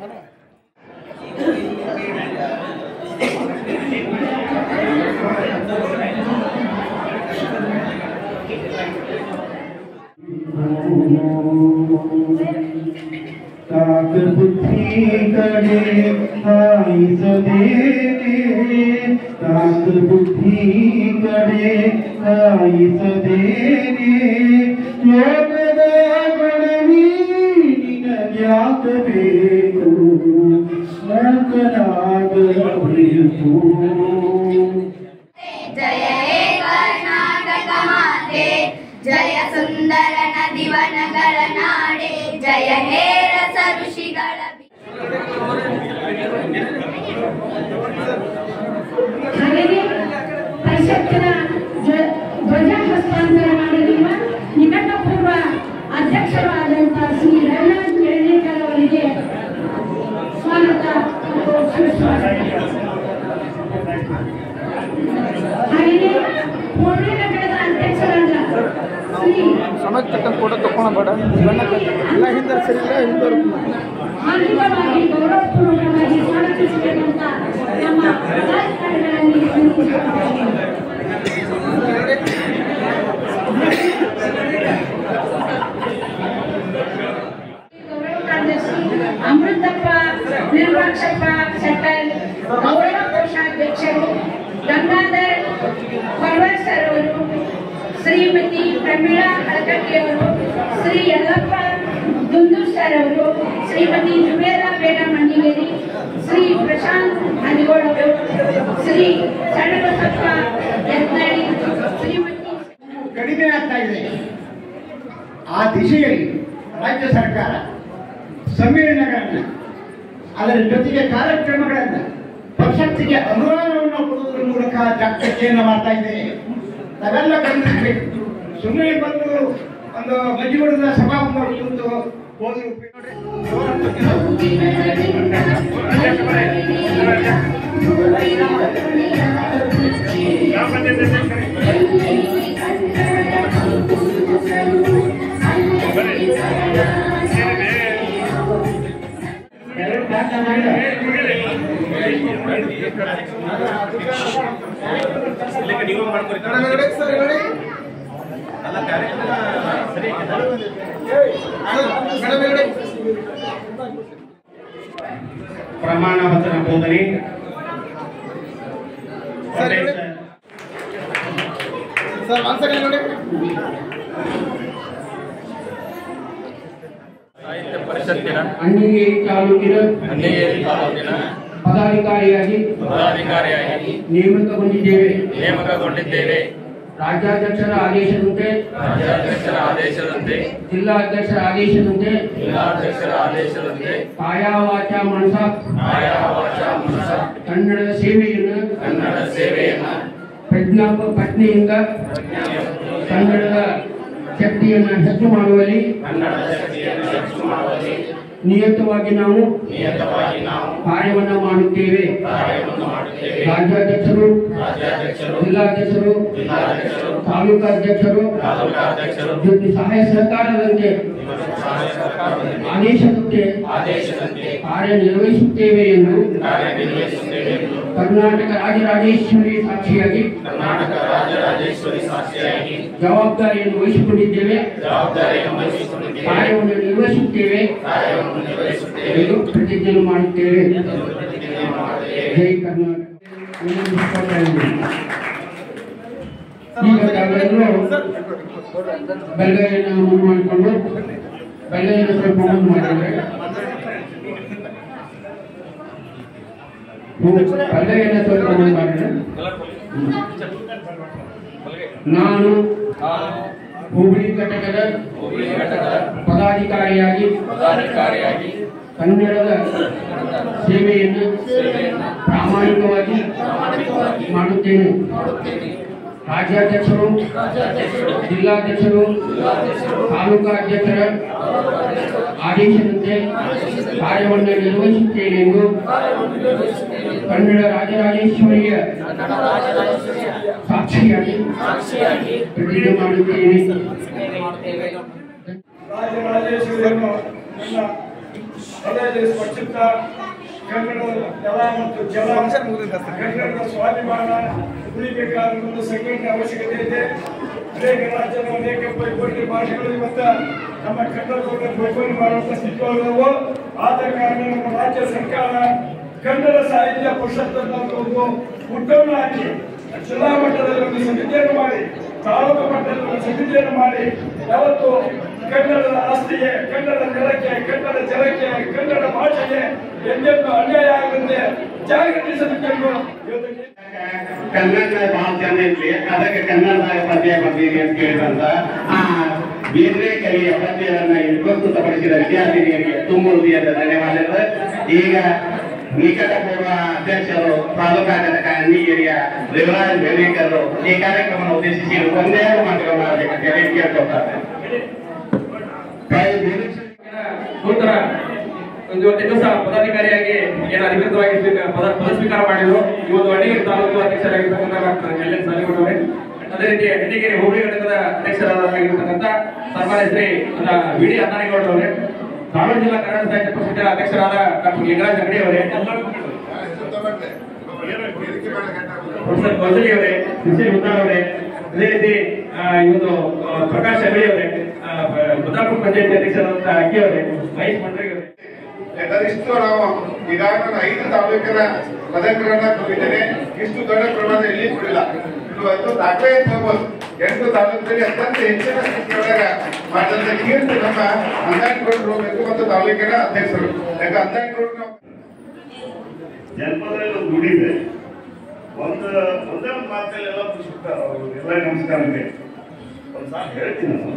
ತಾಕ ಬುದ್ಧಿ ಕಡೆ ಹಾಯಿಸದೇನೆ ತಾಕ ಬುದ್ಧಿ ಕಡೆ ಹಾಯಿಸದೇನೆ ಯೋಗದ ಗಣವಿ ನಿನಗ್ಯಾಕ ಬೇಕು ಮೂಕನಾಗಬೇಕು ಜಯ ಹೇ ಕರ್ನಾಟಕ ಮಾತೆ ಜಯ ಸುಂದರ ನದಿವನಗಳ ನಾಡೆ ಜಯ ಹೇ ರಸ ಋಷಿಗಳ ಬಿ- ಹಾಗೆಯೇ ಪರಿಷತ್ತಿನ ಧ್ವ- ಧ್ವಜ ಹಸ್ತಾಂತರ ಮಾಡಲಿರುವ ನಿಕಟಪೂರ್ವ ಅಧ್ಯಕ್ಷರು ಆದಂತಹ ಶ್ರೀ ರಘುನಾಥ್ ನಿರ್ಣೇಕರ್ ಅವರಿಗೆ ಸ್ವಾಗತ ಮತ್ತು ಸುಸ್ವಾಗತ ಹಾಗೆಯೇ ಪೂರ್ಣ ನಗರದ ಅಧ್ಯಕ್ಷರಾದ ಶ್ರೀ ಸಮಯಕ್ಕೆ ತಕ್ಕಂತ ಫೋಟೋ ತಗೊಳ್ಳಬೇಡ ಎಲ್ಲ ಹಿಂದೆ ಸರಿ ಇಲ್ಲ ಹಿಂದೆ ಆರ್ಥಿಕವಾಗಿ ಗೌರವಪೂರ್ವಕವಾಗಿ ಸ್ವಾಗತಿಸಬೇಕಂತ ನಮ್ಮ ಪದಾಧಿಕಾರಿಗಳಲ್ಲಿ ವಿನಂತಿಸುತ್ತೇನೆ. ಗೌರವ ಕಾರ್ಯದರ್ಶಿ ಅಮೃತಪ್ಪ ನಿರ್ಮಾಕ್ಷಪ್ಪ ಸೆಟ್ಟಲ್ ಗೌರವ ಕೋಶಾಧ್ಯಕ್ಷರು ಗಂಗಾಧರ್ ಪರ್ವರ್ ಸರ್ ಅವರು ಶ್ರೀಮತಿ ಪ್ರಮೀಳಾ ಹಳಕಟ್ಟಿಯವರು ಶ್ರೀ ಯಲ್ಲಪ್ಪ ದುಂದೂರ್ ಸರ್ ಅವರು ಶ್ರೀಮತಿ ಜುಬೇರಾ ಬೇಗಂ ಮಣ್ಣಿಗೇರಿ ಶ್ರೀ ಪ್ರಶಾಂತ್ ಹನಿಗೋಳ್ ಅವರು ಶ್ರೀ ಸಣ್ಣಬಸಪ್ಪ ಯತ್ನಾಳಿ ಶ್ರೀಮತಿ ಕಡಿಮೆ ಆಗ್ತಾ ಇದೆ ಆ ದಿಶೆಯಲ್ಲಿ ರಾಜ್ಯ ಸರ್ಕಾರ ಸಮ್ಮೇಳನಗಳನ್ನ ಅದರ ಜೊತೆಗೆ ಕಾರ್ಯಕ್ರಮಗಳನ್ನ ಪಕ್ಷಕ್ಕೆ ಅನುದಾನವನ್ನು ಕೊಡುವುದರ ಮೂಲಕ ಜಾಗೃತಿಯನ್ನು ಮಾಡ್ತಾ ಇದೆ ನಾವೆಲ್ಲ ಗಮನಿಸಬೇಕು ಸುಮ್ಮನೆ ಬಂದು ಒಂದು ಮಜ್ಜಿಗೂಡದ ಸಭಾಭವನ ಕುರಿತು ಹೋಗಿ ಪ್ರಮಾಣ ವಚನ ಬೋಧನೆ ಸರ್ ಒಂದು ಸೆಕೆಂಡ್ ನೋಡಿ ಸಾಹಿತ್ಯ ಪರಿಷತ್ತಿನ ಅಣ್ಣಿಗೆ ತಾಲೂಕಿನ ಹನ್ನೆರಡು ತಾಲೂಕಿನ ಪದಾಧಿಕಾರಿಯಾಗಿ ಪದಾಧಿಕಾರಿಯಾಗಿ ನೇಮಕಗೊಂಡಿದ್ದೇವೆ ನೇಮಕಗೊಂಡಿದ್ದೇವೆ ರಾಜ್ಯಾಧ್ಯಕ್ಷರ ಆದೇಶದಂತೆ ರಾಜ್ಯಾಧ್ಯಕ್ಷರ ಆದೇಶದಂತೆ ಜಿಲ್ಲಾಧ್ಯಕ್ಷರ ಆದೇಶದಂತೆ ಜಿಲ್ಲಾಧ್ಯಕ್ಷರ ಆದೇಶದಂತೆ ಕಾಯಾವಾಚ ಮನಸ ಆಯಾ ಭಾಷ ಮನಸ ಕನ್ನಡದ ಸೇವೆಯನ್ನು ಕನ್ನಡ ಸೇವೆಯನ್ನ ಪ್ರಜ್ಞಾಪ ಪತ್ನಿಯಿಂದ ಕನ್ನಡದ ಶಕ್ತಿಯನ್ನು ಹೆಚ್ಚು ಮಾಡುವಲ್ಲಿ ಕನ್ನಡ ಶಕ್ತಿಯನ್ನು ಹೆಚ್ಚು ಮಾಡುವಲ್ಲಿ ನಿಯತವಾಗಿ ನಾವು ನಿಯತವಾಗಿ ನಾವು ಕಾರ್ಯವನ್ನು ಮಾಡುತ್ತೇವೆ ಕಾರ್ಯವನ್ನು ಮಾಡುತ್ತೇವೆ ರಾಜ್ಯಾಧ್ಯಕ್ಷರು ರಾಜ್ಯಾಧ್ಯಕ್ಷರು ಜಿಲ್ಲಾಧ್ಯಕ್ಷರು ಜಿಲ್ಲಾಧ್ಯಕ್ಷರು ತಾಲೂಕಾಧ್ಯಕ್ಷರು ತಾಲೂಕಾಧ್ಯಕ್ಷರು ಜೊತೆ ಸಹಾಯ ಸಹಕಾರದಂತೆ ಸಹಾಯ ಸರ್ಕಾರದಲ್ಲಿ ಆದೇಶದಂತೆ ಆದೇಶದಂತೆ ಕಾರ್ಯನಿರ್ವಹಿಸುತ್ತೇವೆ ಎಂದು ಕಾರ್ಯನಿರ್ವಹಿಸುತ್ತೇವೆ ಎಂದು ಕರ್ನಾಟಕ ರಾಜರಾಜೇಶ್ವರಿ ಸಾಕ್ಷಿಯಾಗಿ ಕರ್ನಾಟಕ ರಾಜರಾಜೇಶ್ವರಿ ಸಾಕ್ಷಿಯಾಗಿ ಜವಾಬ್ದಾರಿಯನ್ನು ವಹಿಸಿಕೊಂಡಿದ್ದೇವೆ ಜವಾಬ್ದಾರಿಯನ್ನು ವಹಿಸಿಕೊಂಡಿದ್ದೇವೆ ಕಾರ್ಯವನ್ನು ನಿರ್ವಹಿಸುತ್ತೇವೆ ಕಾರ್ಯವನ್ನು ನಿರ್ವಹಿಸುತ್ತೇವೆ ಎಂದು ಪ್ರತಿಜ್ಞೆ ಮಾಡುತ್ತೇವೆ ಪ್ರತಿಜ್ಞೆ ಮಾಡುತ್ತೇವೆ ಜೈ ಕರ್ನಾಟಕ ವಿನಂತಿಸಿಕೊಳ್ತಾ ಇದ್ದೀನಿ. ಈಗ ತಾವೆಲ್ಲರೂ ಬೆಳಗಾವಿಯನ್ನು ಮುಂದೆ ಮಾಡಿಕೊಂಡು ಬೆಳಗಾವಿಯನ್ನು ಸ್ವಲ್ಪ ಮುಂದೆ ಮಾಡಿದ್ರೆ ಬೆಳಗಾವಿಯನ್ನು ಸ್ವಲ್ಪ ಮುಂದೆ ಮಾಡಿದ್ರೆ ನಾನು ಹುಬ್ಬಳ್ಳಿ ಘಟಕದ ಹುಬ್ಬಳ್ಳಿ ಘಟಕದ ಪದಾಧಿಕಾರಿಯಾಗಿ ಪದಾಧಿಕಾರಿಯಾಗಿ ಕನ್ನಡದ ಸೇವೆಯನ್ನು ಸೇವೆಯನ್ನು ಪ್ರಾಮಾಣಿಕವಾಗಿ ಪ್ರಾಮಾಣಿಕವಾಗಿ ಮಾಡುತ್ತೇನೆ ಮಾಡುತ್ತೇನೆ ರಾಜ್ಯಾಧ್ಯಕ್ಷರು ರಾಜ್ಯಾಧ್ಯಕ್ಷರು ಜಿಲ್ಲಾಧ್ಯಕ್ಷರು ಜಿಲ್ಲಾಧ್ಯಕ್ಷರು ತಾಲೂಕಾಧ್ಯಕ್ಷರ ಆದೇಶದಂತೆ ಕಾರ್ಯವನ್ನು ನಿರ್ವಹಿಸುತ್ತೇನೆ ಎಂದು ಕನ್ನಡ ರಾಜರಾಜೇಶ್ವರಿಯ ಸಾಕ್ಷಿಯಾಗಿ ಸಾಕ್ಷಿಯಾಗಿ ಪ್ರತಿಜ್ಞೆ ಮಾಡುತ್ತೇನೆ ರಾಜರಾಜೇಶ್ವರಿಯನ್ನು ನನ್ನ ಅದರಲ್ಲಿ ಸ್ವಚ್ಛತ ಕನ್ನಡದ ನೆಲ ಮತ್ತು ಜಲ ಕನ್ನಡದ ಸ್ವಾಭಿಮಾನ ಉಳಿಬೇಕಾದ ಒಂದು ಸಂಘಟನೆ ಅವಶ್ಯಕತೆ ಇದೆ ಅನೇಕ ರಾಜ್ಯದ ಅನೇಕ ಪೈಪೋಟಿ ಭಾಷೆಗಳು ಇವತ್ತು ನಮ್ಮ ಕನ್ನಡದ ಪೈಪೋಟಿ ಮಾಡುವಂತ ಸ್ಥಿತಿಯೊಳಗವು ಆದ ಕಾರಣ ನಮ್ಮ ರಾಜ್ಯ ಸರ್ಕಾರ ಕನ್ನಡ ಸಾಹಿತ್ಯ ಪರಿಷತ್ ಅಂತ ಒಂದು ಹುಟ್ಟನ್ನು ಹಾಕಿ ಜಿಲ್ಲಾ ಮಟ್ಟದಲ್ಲಿ ಒಂದು ಸಮಿತಿಯನ್ನು ಮಾಡಿ ತಾಲೂಕು ಮಟ್ಟದಲ್ಲಿ ಒಂದು ಸಮಿತಿಯನ್ನು ಮಾಡಿ ಯಾವತ್ತು ಕನ್ನಡದ ಆಸ್ತಿಗೆ ಕನ್ನಡ ನೆಲಕ್ಕೆ ಕನ್ನಡ ಜಲಕ್ಕೆ ಕನ್ನಡ ಭಾಷೆಗೆ ಎಂದೆಂದು ಅನ್ಯಾಯ ಆಗದಂತೆ ಜಾಗೃತಿ ಸಮಿತಿಯನ್ನು ಇವತ್ತು ಕನ್ನಡ ಭಾಳ ಚಂದ ಐತ್ರಿ ಅದಕ್ಕೆ ಕನ್ನಡದಾಗ ಪದ್ಯ ಬರ್ತೀನಿ ಅಂತ ಕೇಳಿದಂತ ಆ ಬೇರೆ ಕಲಿಯ ಪದ್ಯಗಳನ್ನ ಇಲ್ಲಿ ಪ್ರಸ್ತುತಪಡಿಸಿದ ವಿದ್ಯಾರ್ಥಿನಿಯರಿಗೆ ತುಂಬ ಹೃದಯದ ಧನ್ಯವಾದಗಳು ಈಗ ನಿಕಟಪೂರ್ವ ಅಧ್ಯಕ್ಷರು ತಾಲೂಕಾಡಳಿತ ನೀಗಿರಿಯ ರಿವರಾಜ್ ಬೇರೇಕರ್ ಈ ಕಾರ್ಯಕ್ರಮವನ್ನು ಉದ್ದೇಶಿಸಿ ಒಂದೇ ಮಾತುಗಳು ಮಾಡಬೇಕಂತ ಹೇಳಿ ಕೇಳ್ಕೊಳ್ತಾರೆ ತಾಯಿ ಭುವನೇಶ್ವರಿ ನೂತನ ಒಂದು ಇವತ್ತಿನ ದಿವಸ ಪದಾಧಿಕಾರಿಯಾಗಿ ಏನು ಅಧಿಕೃತವಾಗಿ ಸ್ವೀಕ- ಪದ ಪದ ಸ್ವೀಕಾರ ಮಾಡಿದ್ರು ಇವತ್ತು ಅಡಿಗೇರಿ ತಾಲೂಕು ಅಧ್ಯಕ್ಷರಾಗಿರ್ತಕ್ಕಂಥ ಡಾಕ್ಟರ್ ಎಲ್ ಎನ್ ಸಾಲಿಗೌಡವರೇ ಅದೇ ರೀತಿ ಅಡಿಗೇರಿ ಹೋಬಳಿ ಘಟಕದ ಅಧ್ಯಕ್ಷರಾಗಿರ್ತಕ್ಕಂಥ ಸನ್ಮಾನ್ಯ ಶ್ರೀ ವಿ ಡಿ ಅನ್ನಾನೇಗೌಡರವರೇ ಧಾರವಾಡ ಜಿಲ್ಲಾ ಕನ್ನಡ ಸಾಹಿತ್ಯ ಪರಿಷತ್ತಿನ ಅಧ್ಯಕ್ಷರಾದ ಡಾಕ್ಟರ್ ಲಿಂಗರಾಜ್ ಅಂಗಡಿ ಅವರೇ ಪ್ರೊಫೆಸರ್ ಕೌಸಲಿ ಅವರೇ ಸುಶೀಲ್ ಹುದ್ದಾರ್ ಅವರೇ ಅದೇ ರೀತಿ ಆ, ಇವತ್ತು ಆ, ಪ್ರಕಾಶ್ ಅಗಡಿ ಅವರೇ ಆ, ಬುದ್ಧಾಪುರ ಪಂಚಾಯತಿ ಅಧ್ಯಕ್ಷರಾದಂಥ ಅಕ್ಕಿ ಅವರೇ ಮಹೇಶ್ ಮಂಡ್ರಿ ಅವರೇ ಎಲ್ಲರಿಷ್ಟು ನಾವು ಈಗಾಗಲೇ ಐದು ತಾಲೂಕಿನ ಪದಕಗಳನ್ನ ಕೊಟ್ಟಿದ್ದೇನೆ ಇಷ್ಟು ದೊಡ್ಡ ಪ್ರಮಾಣ ಎಲ್ಲಿ ಕೊಡಿಲ್ಲ ಇದು ಒಂದು ದಾಖಲೆ ಅಂತ ಹೇಳ್ಬೋದು ಎಂಟು ತಾಲೂಕಿನಲ್ಲಿ ಅತ್ಯಂತ ಹೆಚ್ಚಿನ ಸ್ಥಿತಿಯೊಳಗ ಮಾಡಿದಂತ ಕೀರ್ತಿ ನಮ್ಮ ಅಂದಾಜ್ ಹೋಗ್ಬೇಕು ಮತ್ತು ತಾಲೂಕಿನ ಅಧ್ಯಕ್ಷರು ಯಾಕೆ ಅಂದಾಜ್ ನಾವು ಜನಪದದಲ್ಲಿ ಒಂದು ಗುಡಿ ಇದೆ ಒಂದು ಒಂದೇ ಒಂದು ಮಾತಲ್ಲಿ ಎಲ್ಲ ಮುಗಿಸ್ಬಿಡ್ತಾರೆ ಅವರು ಎಲ್ಲ ನಮಸ್ಕಾರಕ್ಕೆ ಒಂದು ಸಾಲ ಹೇಳ್ತೀನಿ ನಾನು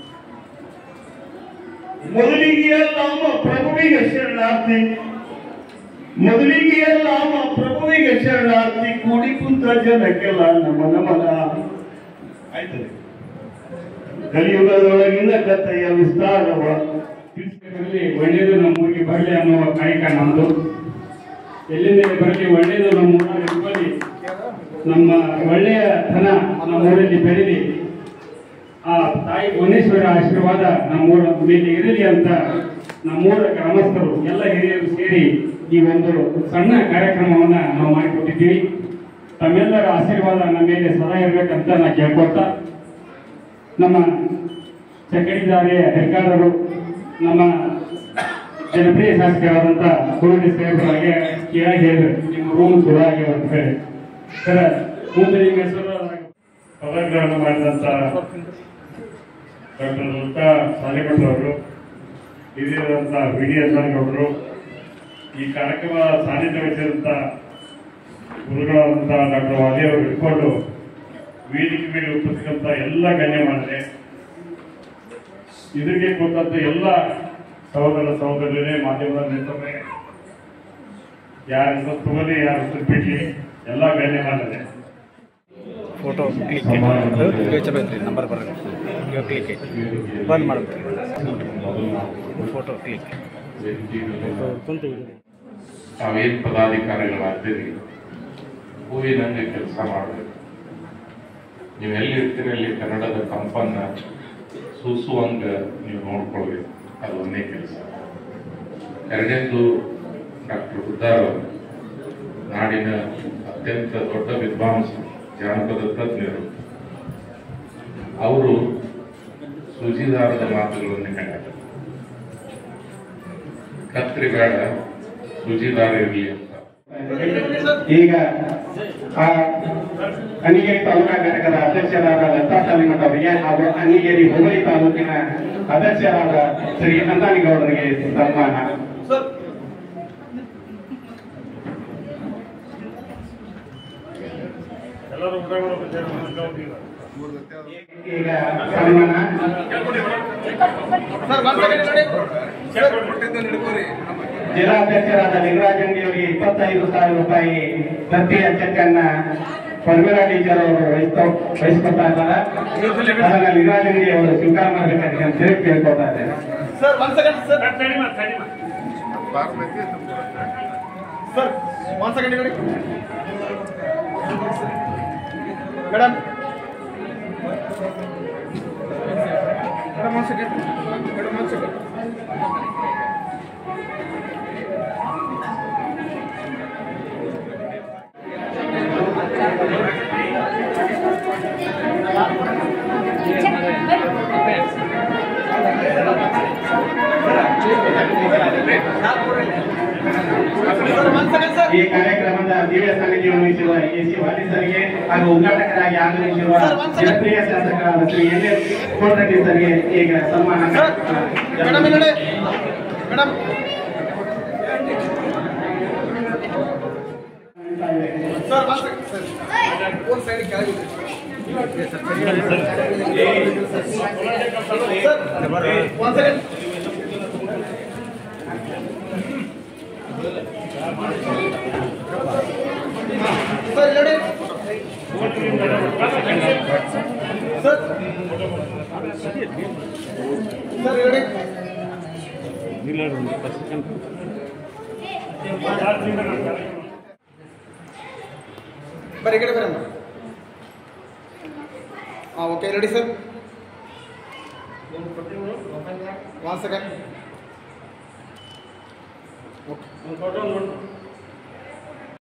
ಮೊದಲಿಗೆ ನಮ್ಮ ಪ್ರಭುವಿಗೆ ಶರಣಾರ್ಥಿ ಮೊದಲಿಗೆ ನಮ್ಮ ಪ್ರಭುವಿಗೆ ಶರಣಾರ್ಥಿ ಕೂಡಿ ಕುಂತ ಜನಕ್ಕೆಲ್ಲ ನಮ್ಮ ನಮನ ಆಯ್ತು ಕಲಿಯುಗದೊಳಗಿನ ಕಥೆಯ ವಿಸ್ತಾರವ ಬರಲಿ ಒಳ್ಳೆಯದು ನಮ್ಮೂರಿಗೆ ಬರಲಿ ಅನ್ನುವ ಕಾಯಕ ನಮ್ಮದು ಎಲ್ಲಿಂದ ಬರಲಿ ಒಳ್ಳೆಯದು ನಮ್ಮ ಊರಲ್ಲಿ ಇರಲಿ ನಮ್ಮ ಒಳ್ಳೆಯ ಧನ ನಮ್ಮ ಊರಲ್ಲಿ ಬೆಳೀಲಿ ಆ ತಾಯಿ ಭುವನೇಶ್ವರ ಆಶೀರ್ವಾದ ನಮ್ಮೂರ ಮೇಲೆ ಇರಲಿ ಅಂತ ನಮ್ಮೂರ ಗ್ರಾಮಸ್ಥರು ಎಲ್ಲ ಹಿರಿಯರು ಸೇರಿ ಈ ಒಂದು ಸಣ್ಣ ಕಾರ್ಯಕ್ರಮವನ್ನ ನಾವು ಮಾಡಿಕೊಟ್ಟಿದ್ದೀವಿ ತಮ್ಮೆಲ್ಲರ ಆಶೀರ್ವಾದ ನಮ್ಮ ಮೇಲೆ ಸದಾ ಇರಬೇಕಂತ ನಾ ಕೇಳ್ಕೊಳ್ತಾ ನಮ್ಮ ಚಕ್ಕಡಿದಾರೆ ಅಧಿಕಾರರು ನಮ್ಮ ಜನಪ್ರಿಯ ಶಾಸಕರಾದಂಥ ಕುರುಡಿ ಸಾಹೇಬರಾಗೆ ಕೇಳಾಗಿ ಹೇಳಿದ್ರು ನಿಮ್ಮ ರೂಮ್ ಚಲೋ ಆಗ್ಯಾವ ಅಂತ ಹೇಳಿ ಸರ ಮೂತಲಿಂಗೇಶ್ವರ ಪದಗ್ರಹಣ ಮಾಡಿದಂಥ ಡಾಕ್ಟರ್ ಲತಾ ಸಾಲಿಮಠರವರು ಹಿರಿಯರಂತ ವಿ ಡಿ ಗೌಡರು ಈ ಕಾರ್ಯಕ್ರಮ ಸಾನ್ನಿಧ್ಯ ವಹಿಸಿದಂಥ ಗುರುಗಳಾದಂಥ ಡಾಕ್ಟರ್ ವಾಲಿ ಅವರು ಹಿಡ್ಕೊಂಡು ವೇದಿಕೆ ಮೇಲೆ ಉಪಸ್ಥಿತಂತ ಎಲ್ಲ ಗಣ್ಯಮಾನ್ರೆ ಇದಕ್ಕೆ ಕೂತಂತ ಎಲ್ಲ ಸಹೋದರ ಸಹೋದರರೇ ಮಾಧ್ಯಮದ ನೇತೃತ್ವೇ ಯಾರ ಹೆಸರು ತಗೊಳ್ಳಿ ಯಾರ ಹೆಸರು ಬಿಡ್ಲಿ ಎಲ್ಲ ಗಣ್ಯಮಾನ್ರೆ ಫೋಟೋ ಕ್ಲಿಕ್ ಚಲೋ ಐತ್ರಿ ನಂಬರ್ ಬರ್ರಿ ಇವಾಗ ಕ್ಲಿಕ್ ಬಂದ್ ಮಾಡ್ಬೇಕು ಫೋಟೋ ಕ್ಲಿಕ್ ತಾವೇನು ಪದಾಧಿಕಾರಿಗಳಾಗ್ತೀರಿ ಹೂವಿನಂಗೆ ಕೆಲಸ ಮಾಡಬೇಕು ನೀವು ಎಲ್ಲಿರ್ತೀರಿ ಅಲ್ಲಿ ಕನ್ನಡದ ಕಂಪನ್ನ ಸೂಸುವಂಗ ನೀವು ನೋಡ್ಕೊಳ್ಬೇಕು ಅದು ಒಂದೇ ಕೆಲಸ ಎರಡನೇದು ಡಾಕ್ಟರ್ ಹುದ್ದಾರ್ ಅವರು ನಾಡಿನ ಅತ್ಯಂತ ದೊಡ್ಡ ವಿದ್ವಾಂಸರು ಜಾನಪದ ತಜ್ಞರು ಅವರು ಸುಜಿದಾರದ ಮಾತುಗಳನ್ನು ಕಂಡರು ಕತ್ರಿ ಬೇಡ ಸುಜಿದಾರ ಇರಲಿ ಅಂತ ಈಗ ಆ ಅನಿಗೇರಿ ತಾಲೂಕಾ ಘಟಕದ ಅಧ್ಯಕ್ಷರಾದ ಲತಾ ಸಾಲಿಮಠ ಅವರಿಗೆ ಹಾಗೂ ಅನಿಗೇರಿ ಹುಬ್ಬಳ್ಳಿ ತಾಲೂಕಿನ ಅಧ್ಯಕ್ಷರಾದ ಶ್ರೀ ಅಂದಾನಿಗೌಡರಿಗೆ ಸನ್ಮಾನ ಎಲ್ಲರೂ ಊಟ ಮಾಡೋ ಈಗ ಸನ್ಮಾನ ಜಿಲ್ಲಾಧ್ಯಕ್ಷರಾದ ಲಿಂಗರಾಜ್ ಅಂಗಡಿ ಅವರಿಗೆ ಇಪ್ಪತ್ತೈದು ಸಾವಿರ ರೂಪಾಯಿ ದತ್ತಿಯ ಚೆಕ್ ಅನ್ನ ಪರ್ಮಿರಾ ಟೀಚರ್ ಅವರು ವಹಿಸ್ಕೊ ವಹಿಸ್ಕೊತಾ ಇದ್ದಾರೆ ಅದನ್ನ ಲಿಂಗರಾಜ್ ಅಂಗಡಿ ಅವರು ಸ್ವೀಕಾರ ಮಾಡಬೇಕಾಗಿದೆ ಅಂತ ಹೇಳಿ ಕೇಳ್ಕೊತಾ ಇದ್ದೇನೆ ಸರ್ ಒಂದ್ ಸೆಕೆಂಡ್ ನೋಡಿ ಮೇಡಮ್ ಮೇಡಮ್ ಒಂದ್ ಸೆಕೆಂಡ್ ಮೇಡಮ್ ಒಂದ್ ಸೆಕೆಂಡ್ ಈ ಕಾರ್ಯಕ್ರಮದ ದಿವ್ಯ ಸಾನ್ನಿಧ್ಯ ವಹಿಸಿರುವ ಎ ಸಿ ವಾಲಿ ಸರ್ಗೆ ಹಾಗೂ ಉದ್ಘಾಟಕರಾಗಿ ಆಗಮಿಸಿರುವ ಜನಪ್ರಿಯ ಶಾಸಕರಾದ ಶ್ರೀ ಎನ್ ಎಸ್ ಕೋಟರೆಡ್ಡಿ ಸರ್ಗೆ ಈಗ ಸನ್ಮಾನ ಮೇಡಮ್ ಸರ್ ಒಂದು ಸೈಡ್ ಕೆಳಗಿದೆ ಸರ್ ಒಂದು ಸೆಕೆಂಡ್ ಸರ್ ನೋಡಿ ಸರ್ ಸರ್ ನೋಡಿ ಬರ್ರಿ ಈ ಕಡೆ ಬರಮ್ಮ ಹಾಂ okay ready sir one second okay